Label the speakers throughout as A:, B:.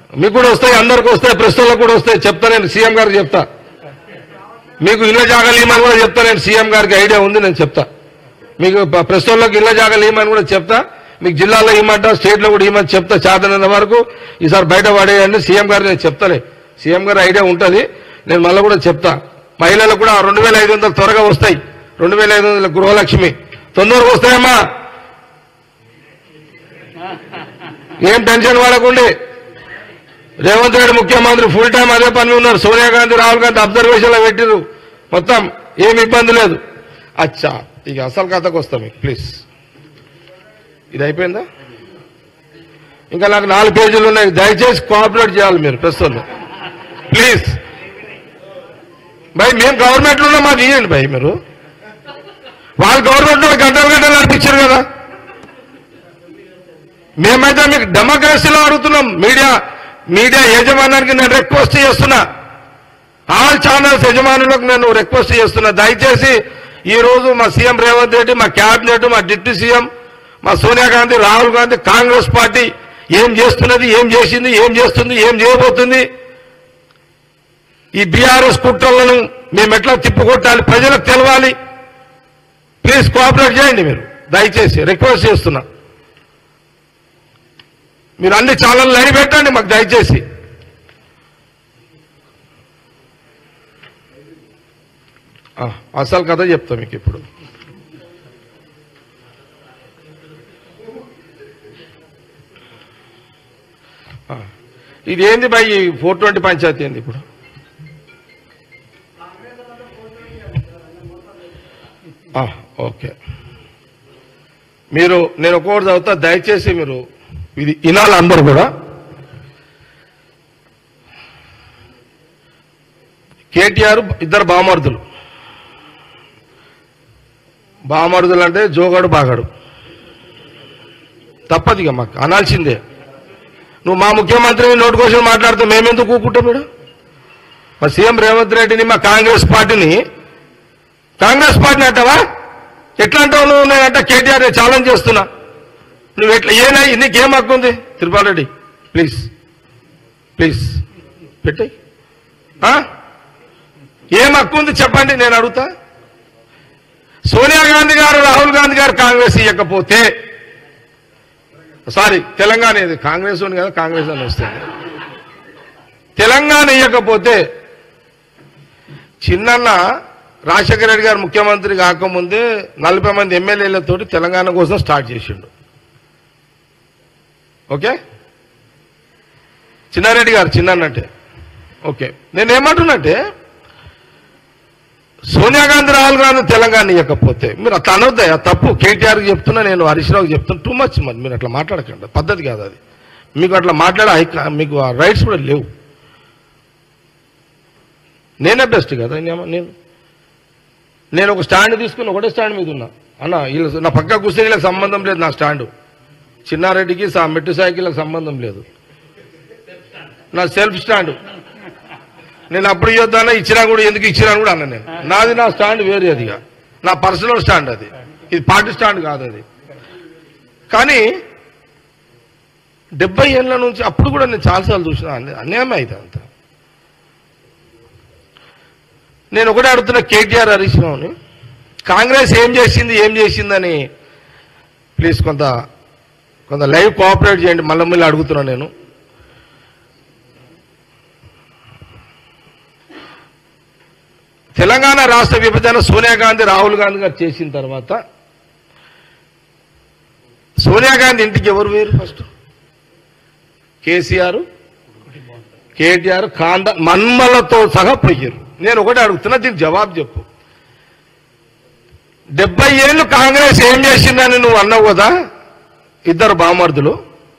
A: మీకు కూడా వస్తాయి అందరికి వస్తాయి ప్రశ్నలకు కూడా వస్తాయి చెప్తా నేను సీఎం గారికి చెప్తా మీకు ఇళ్ళ జాగాలు ఇవ్వమని కూడా చెప్తా నేను సీఎం గారికి ఐడియా ఉంది నేను చెప్తా మీకు ప- ప్రశ్నలోకి ఇళ్ళ జాగాలు ఇవ్వమని కూడా చెప్తా మీకు జిల్లాలో ఇవ్వమంటా స్టేట్లో కూడా ఇవ్వమని చెప్తా చేతనంత వరకు ఈసారి బయట పడేయండి సీఎం గారు నేను చెప్తానే సీఎం గారు ఐడియా ఉంటుంది నేను మళ్ళీ కూడా చెప్తా మహిళలకు కూడా రెండు వేల ఐదు వందలు త్వరగా వస్తాయి రెండు వేల ఐదు వందల గృహలక్ష్మి తొందరగా వస్తాయమ్మా ఏం టెన్షన్ పడకండి రేవంత్ రెడ్డి ముఖ్యమంత్రి ఫుల్ టైం అదే పని మీద ఉన్నారు సోనియా గాంధీ రాహుల్ గాంధీ అబ్జర్వేషన్ లో పెట్టిరు మొత్తం ఏమి ఇబ్బంది లేదు అచ్చా ఇక అసలు కథకు వస్తాం మీకు ప్లీజ్ ఇది అయిపోయిందా ఇంకా నాకు నాలుగు పేజీలు ఉన్నాయి దయచేసి కోఆపరేట్ చేయాలి మీరు ప్రస్తుతం ప్లీజ్ భయ్ మేము గవర్నమెంట్ లో మాకు ఇవ్వండి భయ్ మీరు వాళ్ళు గవర్నమెంట్ లో గంటలు గంటలు నడిపించారు కదా మేమైతే మీకు డెమోక్రసీలో అడుగుతున్నాం మీడియా మీడియా యజమానానికి నేను రిక్వెస్ట్ చేస్తున్నా ఆల్ ఛానల్స్ యజమానులకు నేను రిక్వెస్ట్ చేస్తున్నా దయచేసి ఈ రోజు మా సీఎం రేవంత్ రెడ్డి మా క్యాబినెట్ మా డిప్యూటీ సీఎం మా సోనియా గాంధీ రాహుల్ గాంధీ కాంగ్రెస్ పార్టీ ఏం చేస్తున్నది ఏం చేసింది ఏం చేస్తుంది ఏం చేయబోతుంది ఈ బీఆర్ఎస్ కుట్రలను మేము ఎట్లా తిప్పుకొట్టాలి ప్రజలకు తెలవాలి ప్లీజ్ కోఆపరేట్ చేయండి మీరు దయచేసి రిక్వెస్ట్ చేస్తున్నా మీరు అన్ని ఛానల్ లైవ్ పెట్టండి మాకు దయచేసి ఆ, అసలు కథ చెప్తా మీకు ఇప్పుడు ఆ, ఇది ఏంది బై ఫోర్ ట్వంటీ పంచాయతీ ఏంది ఇప్పుడు ఆ, ఓకే మీరు నేను ఒక్కొక్కటి చదువుతా దయచేసి మీరు ఇది వినాలి అందరూ కూడా కేటీఆర్ ఇద్దరు బామర్దులు బామర్దులు అంటే జోగాడు బాగాడు తప్పదు ఇక మాకు అనాల్సిందే నువ్వు మా ముఖ్యమంత్రి నోటి కోసం మాట్లాడితే మేమెందుకు కూకుంటాం మేడం మా సీఎం రేవంత్ రెడ్డిని మా కాంగ్రెస్ పార్టీని కాంగ్రెస్ పార్టీని అంటావా ఎట్లా అంటావు నువ్వు నేనంట కేటీఆర్ ఛాలెంజ్ చేస్తున్నా నువ్వు ఎట్లా ఏనా నీకేం హక్కు ఉంది తిరుపాల్ రెడ్డి ప్లీజ్ ప్లీజ్ పెట్టాయి ఏం హక్కు ఉంది చెప్పండి నేను అడుగుతా సోనియా గాంధీ గారు రాహుల్ గాంధీ గారు కాంగ్రెస్ ఇవ్వకపోతే సారీ తెలంగాణ ఇది కాంగ్రెస్ ఉంది కదా కాంగ్రెస్ అని వస్తుంది తెలంగాణ ఇవ్వకపోతే చిన్నన్న రాజశేఖర రెడ్డి గారు ముఖ్యమంత్రి కాకముందే నలభై మంది ఎమ్మెల్యేలతోటి తెలంగాణ కోసం స్టార్ట్ చేసిండు ఓకే చిన్నారెడ్డి గారు చిన్నన్నంటే ఓకే నేను ఏమంటున్నంటే సోనియా గాంధీ రాహుల్ గాంధీ తెలంగాణ ఇవ్వకపోతే మీరు అట్లా అనొద్దా తప్పు కేటీఆర్కి చెప్తున్నా నేను హరీష్ రావుకి చెప్తున్నా టూ మచ్ మరి మీరు అట్లా మాట్లాడకండి పద్ధతి కాదు అది మీకు అట్లా మాట్లాడే హై- మీకు ఆ రైట్స్ కూడా లేవు నేనే బెస్ట్ కదా నేమ- నేను నేను ఒక స్టాండ్ తీసుకుని ఒకటే స్టాండ్ మీద ఉన్నా అన్న వీళ్ళు నా పక్క కూర్చొని వీళ్ళకి సంబంధం లేదు నా స్టాండ్ చిన్నారెడ్డికి సా మెట్టు సైకిళ్ళకి సంబంధం లేదు నా సెల్ఫ్ స్టాండ్ నేను అప్పుడు ఇవ్వద్దానా ఇచ్చినా కూడా ఎందుకు ఇచ్చినా కూడా అన్న నేను నాది నా స్టాండ్ వేరే అదిగా నా పర్సనల్ స్టాండ్ అది ఇది పార్టీ స్టాండ్ కాదు అది కానీ డెబ్బై ఏళ్ళ నుంచి అప్పుడు కూడా నేను చాలాసార్లు చూసిన అన్య- అన్యాయమే అయితే అంత నేను ఒకటే అడుగుతున్న కేటీఆర్ హరీష్ రావుని కాంగ్రెస్ ఏం చేసింది ఏం చేసిందని ప్లీజ్ కొంత కొంత లైవ్ కోఆపరేట్ చేయండి మళ్ళీ మళ్ళీ అడుగుతున్నా నేను తెలంగాణ రాష్ట్ర విభజన సోనియా గాంధీ రాహుల్ గాంధీ గారు చేసిన తర్వాత సోనియా గాంధీ ఇంటికి ఎవరు వేరు ఫస్ట్ కేసీఆర్ కేటీఆర్ కాంద మన్మలతో సహా పోయారు నేను ఒకటి అడుగుతున్నా దీనికి జవాబు చెప్పు డెబ్బై ఏళ్ళు కాంగ్రెస్ ఏం చేసిందని నువ్వు అన్నావు కదా ఇద్దరు బామర్దులు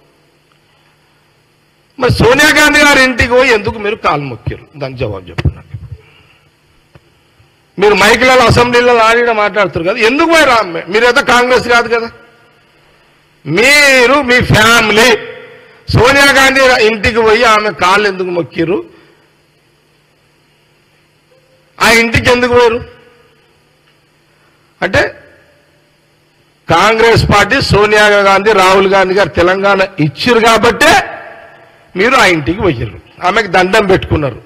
A: మరి సోనియా గాంధీ గారి ఇంటికి పోయి ఎందుకు మీరు కాలు మొక్కారు దానికి జవాబు చెప్పు నాకు మీరు మైకులలో అసెంబ్లీలో ఆడిన మాట్లాడుతారు కదా ఎందుకు పోయి రా మీరైతే కాంగ్రెస్ కాదు కదా మీరు మీ ఫ్యామిలీ సోనియా గాంధీ ఇంటికి పోయి ఆమె కాళ్ళు ఎందుకు మొక్కిరు ఆ ఇంటికి ఎందుకు పోయారు అంటే కాంగ్రెస్ పార్టీ సోనియా గాంధీ రాహుల్ గాంధీ గారు తెలంగాణ ఇచ్చిరు కాబట్టే మీరు ఆ ఇంటికి పోయారు ఆమెకు దండం పెట్టుకున్నారు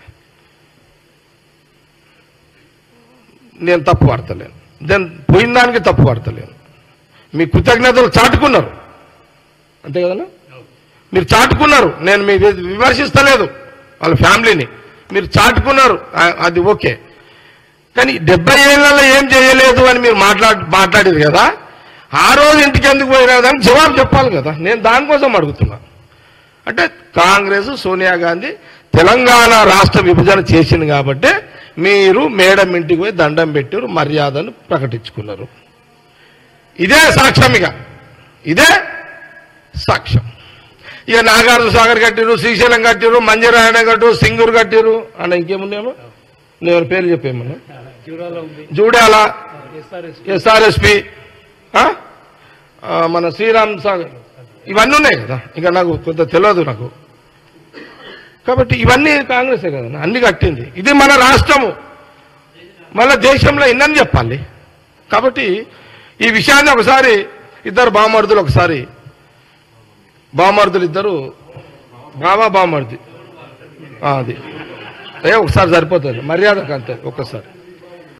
A: నేను తప్పు పడతలేను దెన్ పోయిన దానికి తప్పు పడతలేను మీ కృతజ్ఞతలు చాటుకున్నారు అంతే కదన్నా మీరు చాటుకున్నారు నేను మీ వి- విమర్శిస్తలేదు వాళ్ళ ఫ్యామిలీని మీరు చాటుకున్నారు ఆ- అది ఓకే కానీ డెబ్బై ఏళ్ళలో ఏం చేయలేదు అని మీరు మాట్లాడు మాట్లాడారు కదా ఆ రోజు ఇంటికి ఎందుకు పోయినాదని జవాబు చెప్పాలి కదా నేను దానికోసం అడుగుతున్నా అంటే కాంగ్రెస్ సోనియా గాంధీ తెలంగాణ రాష్ట్ర విభజన చేసింది కాబట్టి మీరు మేడం ఇంటికి పోయి దండం పెట్టారు మర్యాదను ప్రకటించుకున్నారు ఇదే సాక్ష్యం ఇక ఇదే సాక్ష్యం ఇక నాగార్జున సాగర్ కట్టిరు శ్రీశైలం కట్టిరు మంజరాయణ కట్టు సింగూరు కట్టిరు అన్న ఇంకేమున్నాయేమో నేను పేరు చెప్పేమన్నా
B: జూరాలో ఉంది
A: జూడాల
B: ఎస్ఆర్ఎస్
A: ఎస్ఆర్ఎస్పి మన శ్రీరామ్ సాగర్ ఇవన్నీ ఉన్నాయి కదా ఇంకా నాకు కొంత తెలియదు నాకు కాబట్టి ఇవన్నీ కాంగ్రెసే కదా అన్ని కట్టింది ఇది మన రాష్ట్రము మన దేశంలో ఎన్నని చెప్పాలి కాబట్టి ఈ విషయాన్ని ఒకసారి ఇద్దరు బామర్దులు ఒకసారి బామర్దులు ఇద్దరు బాబా బామర్ది ఆ, అది ఏ ఒకసారి సరిపోతుంది మర్యాదకు అంతే ఒక్కసారి